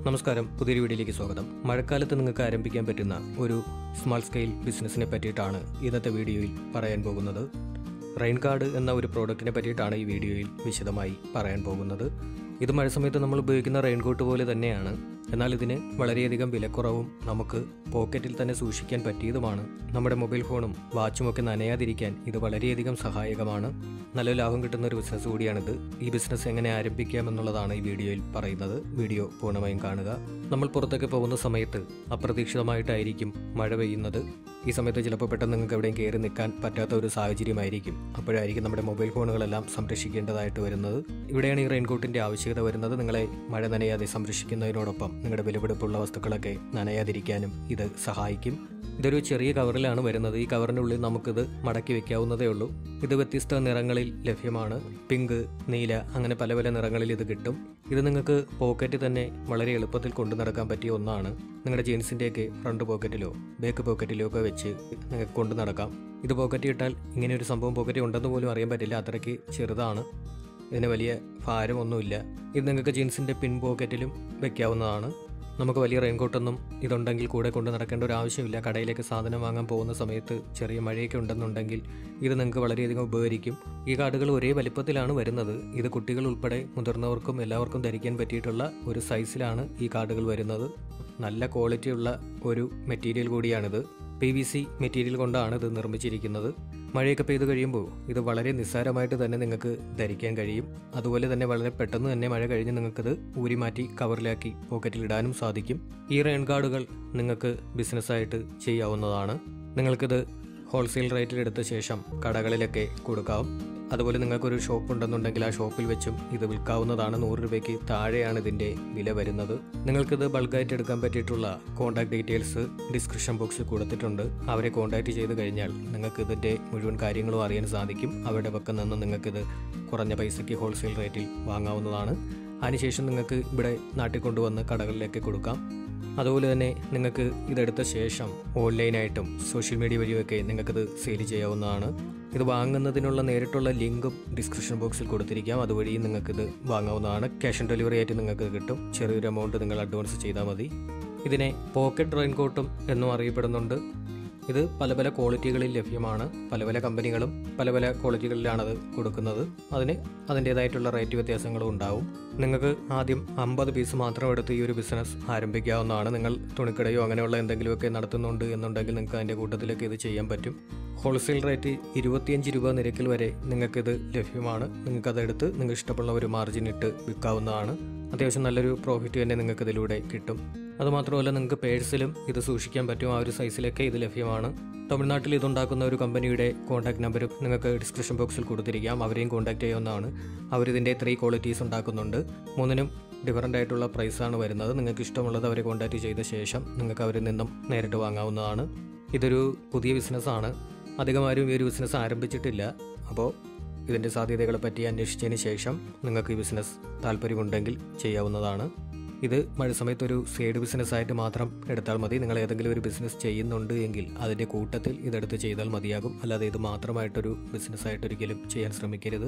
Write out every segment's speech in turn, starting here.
നമസ്കാരം പുതിയൊരു വീഡിയോയിലേക്ക് സ്വാഗതം മഴക്കാലത്ത് നിങ്ങൾക്ക് ആരംഭിക്കാൻ പറ്റുന്ന ഒരു സ്മാൾ സ്കെയിൽ ബിസിനസ്സിനെ പറ്റിയിട്ടാണ് ഇന്നത്തെ വീഡിയോയിൽ പറയാൻ പോകുന്നത് റെയിൻ കാർഡ് എന്ന ഒരു പ്രോഡക്റ്റിനെ പറ്റിയിട്ടാണ് ഈ വീഡിയോയിൽ വിശദമായി പറയാൻ പോകുന്നത് ഇത് മഴ സമയത്ത് നമ്മൾ ഉപയോഗിക്കുന്ന റെയിൻകോട്ട് പോലെ തന്നെയാണ് എന്നാൽ ഇതിന് വളരെയധികം വിലക്കുറവും നമുക്ക് പോക്കറ്റിൽ തന്നെ സൂക്ഷിക്കാൻ പറ്റിയതുമാണ് നമ്മുടെ മൊബൈൽ ഫോണും വാച്ചും ഒക്കെ നനയാതിരിക്കാൻ ഇത് വളരെയധികം സഹായകമാണ് നല്ല ലാഭം കിട്ടുന്ന ഒരു ബിസിനസ് കൂടിയാണിത് ഈ ബിസിനസ് എങ്ങനെ ആരംഭിക്കാം എന്നുള്ളതാണ് ഈ വീഡിയോയിൽ പറയുന്നത് വീഡിയോ പൂർണ്ണമായും കാണുക നമ്മൾ പുറത്തൊക്കെ പോകുന്ന സമയത്ത് അപ്രതീക്ഷിതമായിട്ടായിരിക്കും മഴ പെയ്യുന്നത് ഈ സമയത്ത് ചിലപ്പോൾ പെട്ടെന്ന് നിങ്ങൾക്ക് എവിടെയും കയറി നിൽക്കാൻ പറ്റാത്ത ഒരു സാഹചര്യമായിരിക്കും അപ്പോഴായിരിക്കും നമ്മുടെ മൊബൈൽ ഫോണുകളെല്ലാം സംരക്ഷിക്കേണ്ടതായിട്ട് വരുന്നത് ഇവിടെയാണ് ഈ റെയിൻകോട്ടിന്റെ ആവശ്യകത വരുന്നത് നിങ്ങളെ മഴ നനയാതെ സംരക്ഷിക്കുന്നതിനോടൊപ്പം നിങ്ങളുടെ വിലപിടിപ്പുള്ള വസ്തുക്കളൊക്കെ നനയാതിരിക്കാനും ഇത് സഹായിക്കും ഇതൊരു ചെറിയ കവറിലാണ് വരുന്നത് ഈ കവറിൻ്റെ ഉള്ളിൽ നമുക്കിത് മടക്കി വെക്കാവുന്നതേ ഉള്ളൂ ഇത് വ്യത്യസ്ത നിറങ്ങളിൽ ലഭ്യമാണ് പിങ്ക് നീല അങ്ങനെ പല പല നിറങ്ങളിൽ ഇത് കിട്ടും ഇത് നിങ്ങൾക്ക് പോക്കറ്റ് തന്നെ വളരെ എളുപ്പത്തിൽ കൊണ്ടു നടക്കാൻ പറ്റിയ ഒന്നാണ് നിങ്ങളുടെ ജീൻസിൻ്റെയൊക്കെ ഫ്രണ്ട് പോക്കറ്റിലോ ബാക്ക് പോക്കറ്റിലോ ഒക്കെ വെച്ച് നിങ്ങൾക്ക് കൊണ്ടു നടക്കാം ഇത് പോക്കറ്റ് ഇട്ടാൽ ഇങ്ങനെ ഒരു സംഭവം പോക്കറ്റ് ഉണ്ടെന്ന് പോലും അറിയാൻ പറ്റില്ല അത്രയ്ക്ക് ചെറുതാണ് ഇതിന് വലിയ ഭാരമൊന്നുമില്ല ഇത് നിങ്ങൾക്ക് ജീൻസിൻ്റെ പിൻ പോക്കറ്റിലും വെക്കാവുന്നതാണ് നമുക്ക് വലിയ റെയിൻകോട്ടൊന്നും ഇതുണ്ടെങ്കിൽ കൂടെ കൊണ്ട് നടക്കേണ്ട ഒരു ആവശ്യമില്ല കടയിലേക്ക് സാധനം വാങ്ങാൻ പോകുന്ന സമയത്ത് ചെറിയ മഴയൊക്കെ ഉണ്ടെന്നുണ്ടെങ്കിൽ ഇത് നിങ്ങൾക്ക് വളരെയധികം ഉപകരിക്കും ഈ കാർഡുകൾ ഒരേ വലിപ്പത്തിലാണ് വരുന്നത് ഇത് കുട്ടികൾ ഉൾപ്പെടെ മുതിർന്നവർക്കും എല്ലാവർക്കും ധരിക്കാൻ പറ്റിയിട്ടുള്ള ഒരു സൈസിലാണ് ഈ കാർഡുകൾ വരുന്നത് നല്ല ക്വാളിറ്റിയുള്ള ഒരു മെറ്റീരിയൽ കൂടിയാണിത് പി വി സി മെറ്റീരിയൽ കൊണ്ടാണ് ഇത് നിർമ്മിച്ചിരിക്കുന്നത് മഴയൊക്കെ പെയ്ത് കഴിയുമ്പോൾ ഇത് വളരെ നിസ്സാരമായിട്ട് തന്നെ നിങ്ങൾക്ക് ധരിക്കാൻ കഴിയും അതുപോലെ തന്നെ വളരെ പെട്ടെന്ന് തന്നെ മഴ കഴിഞ്ഞ് നിങ്ങൾക്കിത് ഊരി മാറ്റി കവറിലാക്കി പോക്കറ്റിൽ ഇടാനും സാധിക്കും ഈ റെയിൻ കാർഡുകൾ നിങ്ങൾക്ക് ബിസിനസ്സായിട്ട് ചെയ്യാവുന്നതാണ് നിങ്ങൾക്കിത് ഹോൾസെയിൽ റേറ്റിൽ എടുത്ത ശേഷം കടകളിലൊക്കെ കൊടുക്കാം അതുപോലെ നിങ്ങൾക്കൊരു ഷോപ്പ് ഉണ്ടെന്നുണ്ടെങ്കിൽ ആ ഷോപ്പിൽ വെച്ചും ഇത് വിൽക്കാവുന്നതാണ് നൂറ് രൂപയ്ക്ക് താഴെയാണ് ഇതിൻ്റെ വില വരുന്നത് നിങ്ങൾക്കിത് ബൾക്കായിട്ട് എടുക്കാൻ പറ്റിയിട്ടുള്ള കോൺടാക്ട് ഡീറ്റെയിൽസ് ഡിസ്ക്രിപ്ഷൻ ബോക്സിൽ കൊടുത്തിട്ടുണ്ട് അവരെ കോൺടാക്ട് ചെയ്ത് കഴിഞ്ഞാൽ നിങ്ങൾക്ക് ഇതിൻ്റെ മുഴുവൻ കാര്യങ്ങളും അറിയാൻ സാധിക്കും അവരുടെ പക്കം നിന്ന് നിങ്ങൾക്കിത് കുറഞ്ഞ പൈസയ്ക്ക് ഹോൾസെയിൽ റേറ്റിൽ വാങ്ങാവുന്നതാണ് അതിനുശേഷം നിങ്ങൾക്ക് ഇവിടെ നാട്ടിൽ കൊണ്ടുവന്ന് കടകളിലേക്ക് കൊടുക്കാം അതുപോലെ തന്നെ നിങ്ങൾക്ക് ഇതെടുത്ത ശേഷം ഓൺലൈനായിട്ടും സോഷ്യൽ മീഡിയ വഴിയൊക്കെ നിങ്ങൾക്കിത് സെയിൽ ചെയ്യാവുന്നതാണ് ഇത് വാങ്ങുന്നതിനുള്ള നേരിട്ടുള്ള ലിങ്കും ഡിസ്ക്രിപ്ഷൻ ബോക്സിൽ കൊടുത്തിരിക്കാം അതുവഴി നിങ്ങൾക്കിത് വാങ്ങാവുന്നതാണ് ക്യാഷ് ഓൺ ഡെലിവറി ആയിട്ട് നിങ്ങൾക്ക് കിട്ടും ചെറിയൊരു എമൗണ്ട് നിങ്ങൾ അഡ്വാൻസ് ചെയ്താൽ മതി ഇതിനെ പോക്കറ്റ് റെയിൻകോട്ടും എന്നും അറിയപ്പെടുന്നുണ്ട് ഇത് പല പല ക്വാളിറ്റികളിൽ ലഭ്യമാണ് പല പല കമ്പനികളും പല പല ക്വാളിറ്റികളിലാണത് കൊടുക്കുന്നത് അതിന് അതിൻ്റേതായിട്ടുള്ള റേറ്റ് വ്യത്യാസങ്ങളും ഉണ്ടാവും നിങ്ങൾക്ക് ആദ്യം അമ്പത് പീസ് മാത്രം എടുത്ത് ഈ ഒരു ബിസിനസ് ആരംഭിക്കാവുന്നതാണ് നിങ്ങൾ തുണിക്കടയോ അങ്ങനെയുള്ള എന്തെങ്കിലുമൊക്കെ നടത്തുന്നുണ്ട് എന്നുണ്ടെങ്കിൽ നിങ്ങൾക്ക് അതിൻ്റെ കൂട്ടത്തിലൊക്കെ ഇത് ചെയ്യാൻ പറ്റും ഹോൾസെയിൽ റേറ്റ് ഇരുപത്തിയഞ്ച് രൂപ നിരക്കിൽ വരെ നിങ്ങൾക്കിത് ലഭ്യമാണ് നിങ്ങൾക്കതെടുത്ത് നിങ്ങൾക്ക് ഇഷ്ടമുള്ള ഒരു മാർജിൻ ഇട്ട് വിൽക്കാവുന്നതാണ് അത്യാവശ്യം നല്ലൊരു പ്രോഫിറ്റ് തന്നെ നിങ്ങൾക്ക് ഇതിലൂടെ കിട്ടും അതുമാത്രമല്ല നിങ്ങൾക്ക് പേഴ്സിലും ഇത് സൂക്ഷിക്കാൻ പറ്റും ആ ഒരു സൈസിലൊക്കെ ഇത് ലഭ്യമാണ് തമിഴ്നാട്ടിൽ ഇതുണ്ടാക്കുന്ന ഒരു കമ്പനിയുടെ കോൺടാക്ട് നമ്പരും നിങ്ങൾക്ക് ഡിസ്ക്രിപ്ഷൻ ബോക്സിൽ കൊടുത്തിരിക്കാം അവരെയും കോൺടാക്ട് ചെയ്യാവുന്നതാണ് അവരിതിൻ്റെ ത്രീ ക്വാളിറ്റീസ് ഉണ്ടാക്കുന്നുണ്ട് മൂന്നിനും ഡിഫറൻ്റ് ആയിട്ടുള്ള പ്രൈസാണ് വരുന്നത് നിങ്ങൾക്ക് ഇഷ്ടമുള്ളത് അവരെ കോൺടാക്ട് ചെയ്ത ശേഷം നിങ്ങൾക്ക് അവരിൽ നിന്നും നേരിട്ട് വാങ്ങാവുന്നതാണ് ഇതൊരു പുതിയ ബിസിനസ്സാണ് അധികം ആരും ഈ ഒരു ബിസിനസ് ആരംഭിച്ചിട്ടില്ല അപ്പോൾ ഇതിൻ്റെ സാധ്യതകളെ പറ്റി അന്വേഷിച്ചതിന് ശേഷം നിങ്ങൾക്ക് ഈ ബിസിനസ് താല്പര്യമുണ്ടെങ്കിൽ ചെയ്യാവുന്നതാണ് ഇത് മഴ സമയത്ത് ഒരു സൈഡ് ബിസിനസ് ആയിട്ട് മാത്രം എടുത്താൽ മതി നിങ്ങൾ ഏതെങ്കിലും ഒരു ബിസിനസ് ചെയ്യുന്നുണ്ട് എങ്കിൽ അതിൻ്റെ കൂട്ടത്തിൽ ഇതെടുത്ത് ചെയ്താൽ മതിയാകും അല്ലാതെ ഇത് മാത്രമായിട്ടൊരു ബിസിനസ്സായിട്ട് ഒരിക്കലും ചെയ്യാൻ ശ്രമിക്കരുത്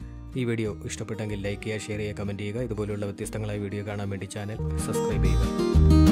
ഈ വീഡിയോ ഇഷ്ടപ്പെട്ടെങ്കിൽ ലൈക്ക് ചെയ്യുക ഷെയർ ചെയ്യുക കമൻറ്റ് ചെയ്യുക ഇതുപോലുള്ള വ്യത്യസ്തങ്ങളായ വീഡിയോ കാണാൻ വേണ്ടി ചാനൽ സബ്സ്ക്രൈബ് ചെയ്യുക